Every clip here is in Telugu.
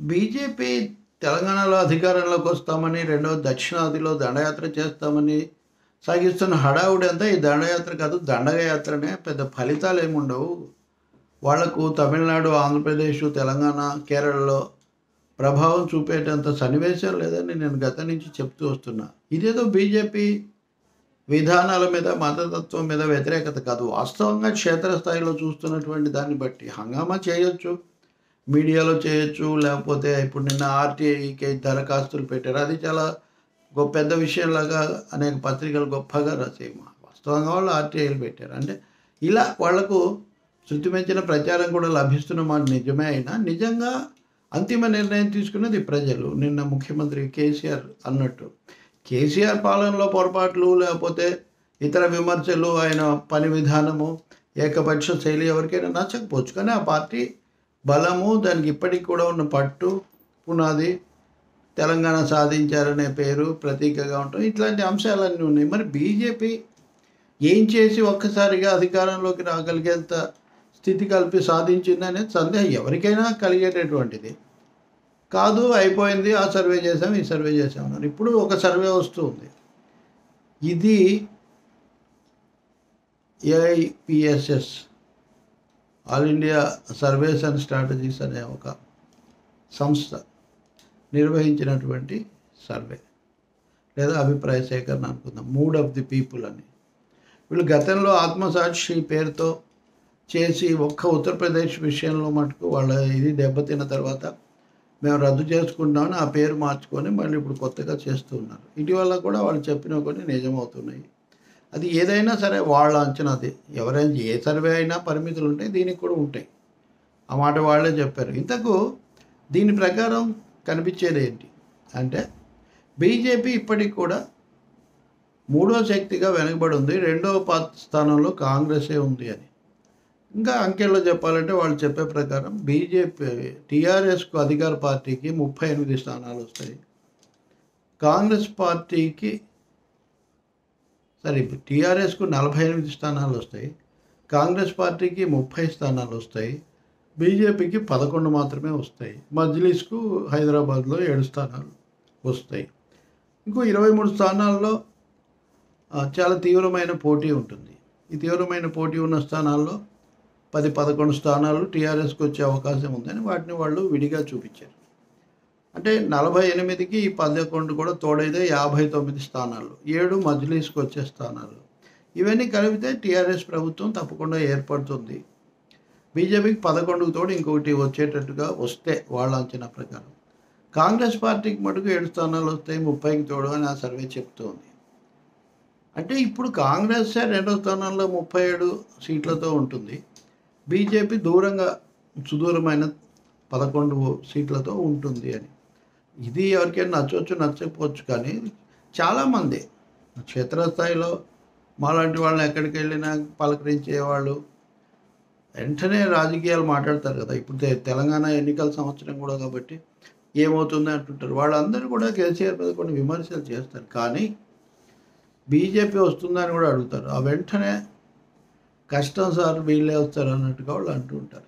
బీజేపీ తెలంగాణలో అధికారంలోకి వస్తామని రెండవ దక్షిణాదిలో దండయాత్ర చేస్తామని సాగిస్తున్న హడావుడి అంతా ఈ దండయాత్ర కాదు దండగయాత్రనే పెద్ద ఫలితాలు ఏమి ఉండవు వాళ్లకు తమిళనాడు ఆంధ్రప్రదేశ్ తెలంగాణ కేరళలో ప్రభావం చూపేటంత సన్నివేశం లేదని నేను గత నుంచి చెప్తూ వస్తున్నా ఇదేదో బీజేపీ విధానాల మీద మతతత్వం మీద వ్యతిరేకత కాదు వాస్తవంగా క్షేత్రస్థాయిలో చూస్తున్నటువంటి దాన్ని బట్టి హంగామా చేయొచ్చు మీడియాలో చేయొచ్చు లేకపోతే ఇప్పుడు నిన్న ఆర్టీఐకి దరఖాస్తులు పెట్టారు అది చాలా గొప్ప పెద్ద విషయంలాగా అనేక పత్రికలు గొప్పగా రాసాయి వాస్తవంగా వాళ్ళు ఆర్టీఐలు పెట్టారు అంటే ఇలా వాళ్లకు శృతిమించిన ప్రచారం కూడా లభిస్తున్న మాట నిజమే అయినా నిజంగా అంతిమ నిర్ణయం తీసుకున్నది ప్రజలు నిన్న ముఖ్యమంత్రి కేసీఆర్ అన్నట్టు కేసీఆర్ పాలనలో పొరపాట్లు లేకపోతే ఇతర విమర్శలు ఆయన పని విధానము ఏకపక్ష శైలి ఎవరికైనా నచ్చకపోవచ్చు కానీ ఆ పార్టీ బలము దానికి ఇప్పటికి కూడా ఉన్న పట్టు పునాది తెలంగాణ సాధించారనే పేరు ప్రతీకగా ఉంటాం ఇట్లాంటి అంశాలన్నీ ఉన్నాయి మరి బీజేపీ ఏం చేసి ఒక్కసారిగా అధికారంలోకి రాగలిగేంత స్థితి కల్పి సాధించింది అనేది సందేహం ఎవరికైనా కలిగేటటువంటిది కాదు అయిపోయింది ఆ సర్వే చేసాం ఈ సర్వే చేసాం అన్నారు ఇప్పుడు ఒక సర్వే వస్తుంది ఇది AIPSS all India surveys and strategies అనే ఒక సంస్థ నిర్వహించినటువంటి సర్వే లేదా అభిప్రాయ సేకరణ అనుకుందాం మూడ్ ఆఫ్ ది పీపుల్ అని వీళ్ళు గతంలో ఆత్మసాక్షి పేరుతో చేసి ఒక్క ఉత్తరప్రదేశ్ విషయంలో మటుకు వాళ్ళ ఇది దెబ్బతిన్న తర్వాత మేము రద్దు చేసుకుంటామని ఆ పేరు మార్చుకొని మళ్ళీ ఇప్పుడు కొత్తగా చేస్తూ ఉన్నారు ఇటీవల కూడా వాళ్ళు చెప్పిన కొన్ని నిజమవుతున్నాయి అది ఏదైనా సరే వాళ్ళ అంచనాది ఎవరైనా ఏ సర్వే అయినా పరిమితులు ఉంటాయి దీనికి కూడా ఉంటాయి ఆ మాట వాళ్ళే చెప్పారు ఇంతకు దీని ప్రకారం కనిపించేది ఏంటి అంటే బీజేపీ ఇప్పటికి కూడా మూడో శక్తిగా వెనకబడి ఉంది రెండవ పా- స్థానంలో కాంగ్రెసే ఉంది అని ఇంకా అంకెల్లో చెప్పాలంటే వాళ్ళు చెప్పే ప్రకారం బీజేపీ టీఆర్ఎస్కు అధికార పార్టీకి ముప్పై ఎనిమిది స్థానాలు వస్తాయి కాంగ్రెస్ పార్టీకి సరే టీఆర్ఎస్కు నలభై ఎనిమిది స్థానాలు వస్తాయి కాంగ్రెస్ పార్టీకి ముప్పై స్థానాలు వస్తాయి బీజేపీకి పదకొండు మాత్రమే వస్తాయి మజ్లిస్కు హైదరాబాద్లో ఏడు స్థానాలు వస్తాయి ఇంకో ఇరవై మూడు స్థానాల్లో ఆ, చాలా తీవ్రమైన పోటీ ఉంటుంది ఈ తీవ్రమైన పోటీ ఉన్న స్థానాల్లో పది పదకొండు స్థానాలు టీఆర్ఎస్కి వచ్చే అవకాశం ఉందని వాటిని వాళ్ళు విడిగా చూపించారు అంటే నలభై ఎనిమిదికి ఈ పదకొండు కూడా తోడైతే యాభై తొమ్మిది స్థానాలు ఏడు మజ్లీస్కి వచ్చే స్థానాలు ఇవన్నీ కలిపితే టీఆర్ఎస్ ప్రభుత్వం తప్పకుండా ఏర్పడుతుంది బీజేపీకి పదకొండుకు తోడు ఇంకొకటి వచ్చేటట్టుగా వస్తే వాళ్ళ అంచనా ప్రకారం కాంగ్రెస్ పార్టీకి మటుకు ఏడు స్థానాలు వస్తాయి ముప్పైకి తోడు అని ఆ సర్వే చెప్తోంది అంటే ఇప్పుడు కాంగ్రెస్ రెండో స్థానంలో ముప్పై ఏడు సీట్లతో ఉంటుంది బీజేపీ దూరంగా సుదూరమైన పదకొండు సీట్లతో ఉంటుంది అని ఇది ఎవరికైనా నచ్చవచ్చు నచ్చకపోవచ్చు కానీ చాలామంది క్షేత్రస్థాయిలో మాలాంటి వాళ్ళని ఎక్కడికి వెళ్ళినా పలకరించేవాళ్ళు వెంటనే రాజకీయాలు మాట్లాడతారు కదా ఇప్పుడు తె- తెలంగాణ ఎన్నికల సంవత్సరం కూడా కాబట్టి ఏమవుతుంది అంటుంటారు వాళ్ళందరూ కూడా కేసీఆర్ మీద కొన్ని విమర్శలు చేస్తారు కానీ బీజేపీ వస్తుందని కూడా అడుగుతారు ఆ వెంటనే కష్టం సార్ వీళ్ళే వస్తారు అన్నట్టుగా వాళ్ళు అంటూ ఉంటారు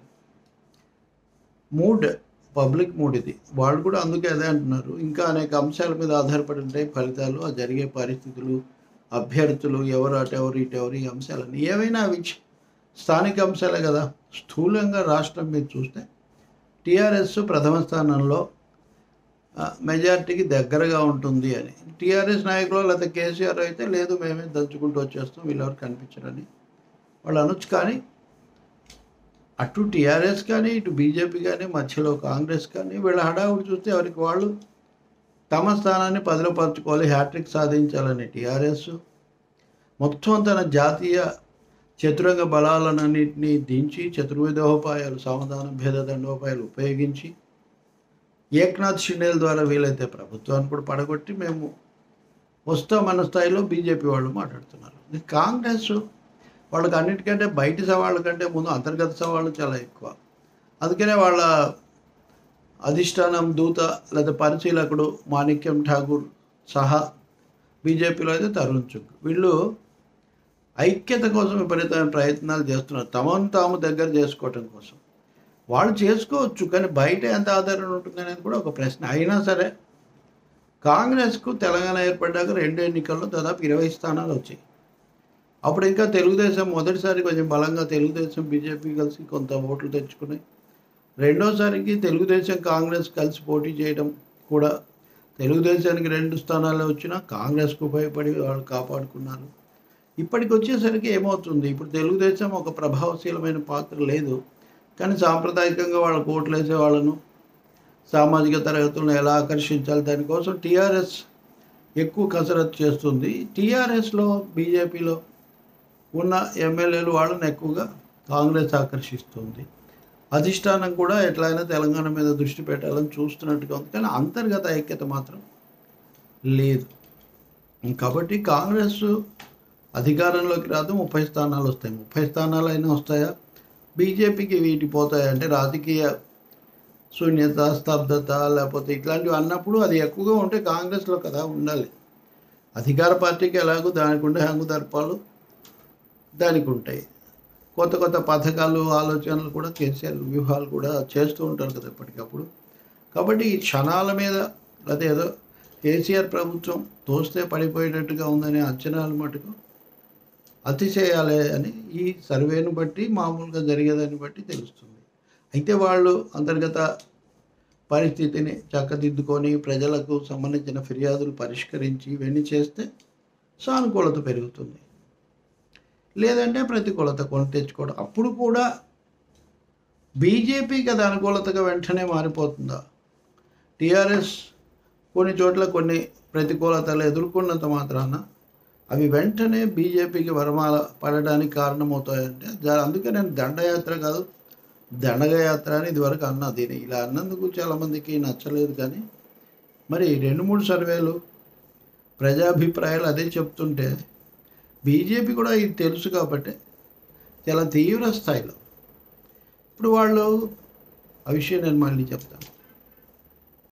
మూడ్ పబ్లిక్ మూడ్ ఇది వాళ్ళు కూడా అందుకే అదే అంటున్నారు ఇంకా అనేక అంశాల మీద ఆధారపడి ఉంటాయి ఫలితాలు ఆ జరిగే పరిస్థితులు అభ్యర్థులు ఎవరు అటెవరు ఇటెవరు ఈ అంశాలన్నీ ఏవైనా అవి చి- స్థానిక అంశాలే కదా స్థూలంగా రాష్ట్రం మీద చూస్తే టీఆర్ఎస్ ప్రథమ స్థానంలో ఆ, మెజారిటీకి దగ్గరగా ఉంటుంది అని టీఆర్ఎస్ నాయకులు లేకపోతే కేసీఆర్ అయితే లేదు మేమే దంచుకుంటూ వచ్చేస్తాం వీళ్ళెవరు కనిపించరని వాళ్ళు అనొచ్చు కానీ అటు టీఆర్ఎస్ కానీ ఇటు బీజేపీ కానీ మధ్యలో కాంగ్రెస్ కానీ వీళ్ళ హడావుడి చూస్తే ఎవరికి వాళ్ళు తమ స్థానాన్ని పదిలపరచుకోవాలి హ్యాట్రిక్ సాధించాలని టీఆర్ఎస్ మొత్తం తన జాతీయ చతురంగ బలాలన్నింటినీ దించి చతుర్విధోపాయాలు సమాధాన భేద దండోపాయాలు ఉపయోగించి ఏక్నాథ్ షిండేల ద్వారా వీలైతే ప్రభుత్వాన్ని కూడా పడగొట్టి మేము వస్తామన్న స్థాయిలో బీజేపీ వాళ్ళు మాట్లాడుతున్నారు ఇది కాంగ్రెస్ వాళ్ళకి అన్నిటికంటే బయటి సవాళ్ళ కంటే ముందు అంతర్గత సవాళ్ళు చాలా ఎక్కువ అందుకనే వాళ్ళ అధిష్టానం దూత లేదా పరిశీలకుడు మాణిక్యం ఠాగూర్ సహా బీజేపీలో అయితే తరుణ్ చుక్ వీళ్ళు ఐక్యత కోసం విపరీతమైన ప్రయత్నాలు చేస్తున్నారు తమను తాము దగ్గర చేసుకోవటం కోసం వాళ్ళు చేసుకోవచ్చు కానీ బయట ఎంత ఆధారణ ఉంటుంది అనేది కూడా ఒక ప్రశ్న అయినా సరే కాంగ్రెస్కు తెలంగాణ ఏర్పడ్డాక రెండు ఎన్నికల్లో దాదాపు ఇరవై స్థానాలు వచ్చాయి అప్పుడు ఇంకా తెలుగుదేశం మొదటిసారి కొంచెం బలంగా తెలుగుదేశం బీజేపీ కలిసి కొంత ఓట్లు తెచ్చుకున్నాయి రెండోసారికి తెలుగుదేశం కాంగ్రెస్ కలిసి పోటీ చేయడం కూడా తెలుగుదేశానికి రెండు స్థానాలు వచ్చినా కాంగ్రెస్కు భయపడి వాళ్ళు కాపాడుకున్నారు ఇప్పటికి వచ్చేసరికి ఏమవుతుంది ఇప్పుడు తెలుగుదేశం ఒక ప్రభావశీలమైన పాత్ర లేదు కానీ సాంప్రదాయకంగా వాళ్ళ ఓట్లు వేసే వాళ్ళను సామాజిక తరగతులను ఎలా ఆకర్షించాలి దానికోసం టీఆర్ఎస్ ఎక్కువ కసరత్తు చేస్తుంది టీఆర్ఎస్లో బీజేపీలో ఉన్న ఎమ్మెల్యేలు వాళ్ళని ఎక్కువగా కాంగ్రెస్ ఆకర్షిస్తుంది అధిష్టానం కూడా ఎట్లయినా తెలంగాణ మీద దృష్టి పెట్టాలని చూస్తున్నట్టుగా ఉంది కానీ అంతర్గత ఐక్యత మాత్రం లేదు కాబట్టి కాంగ్రెస్ అధికారంలోకి రాదు ముప్పై స్థానాలు వస్తాయి ముప్పై స్థానాలు అయినా వస్తాయా బీజేపీకి వీటి పోతాయి అంటే రాజకీయ శూన్యత స్తబ్దత లేకపోతే ఇట్లాంటివి అన్నప్పుడు అది ఎక్కువగా ఉంటే కాంగ్రెస్లో కదా ఉండాలి అధికార పార్టీకి ఎలాగో దానికి ఉండే హంగు దర్పాలు దానికి ఉంటాయి కొత్త కొత్త పథకాలు ఆలోచనలు కూడా కేసీఆర్ వ్యూహాలు కూడా చేస్తూ ఉంటారు కదా ఎప్పటికప్పుడు కాబట్టి ఈ క్షణాల మీద లేదా ఏదో కేసీఆర్ ప్రభుత్వం తోస్తే పడిపోయేటట్టుగా ఉందనే అంచనాలు మటుకు అతిశయాలే అని ఈ సర్వేను బట్టి మామూలుగా జరిగేదాన్ని బట్టి తెలుస్తుంది అయితే వాళ్ళు అంతర్గత పరిస్థితిని చక్కదిద్దుకొని ప్రజలకు సంబంధించిన ఫిర్యాదులు పరిష్కరించి ఇవన్నీ చేస్తే సానుకూలత పెరుగుతుంది లేదంటే ప్రతికూలత కొని తెచ్చుకోవడం అప్పుడు కూడా బీజేపీకి అది అనుకూలతగా వెంటనే మారిపోతుందా టీఆర్ఎస్ కొన్ని చోట్ల కొన్ని ప్రతికూలతలు ఎదుర్కొన్నంత మాత్రాన అవి వెంటనే బీజేపీకి వరమాల పడడానికి కారణమవుతాయంటే దా- అందుకే నేను దండయాత్ర కాదు దండగయాత్ర అని ఇదివరకు అన్నా దీన్ని ఇలా అన్నందుకు చాలామందికి నచ్చలేదు కానీ మరి రెండు మూడు సర్వేలు ప్రజాభిప్రాయాలు అదే చెప్తుంటే బీజేపీ కూడా ఇది తెలుసు కాబట్టి చాలా తీవ్ర స్థాయిలో ఇప్పుడు వాళ్ళు ఆ విషయం నేను మళ్ళీ చెప్తాను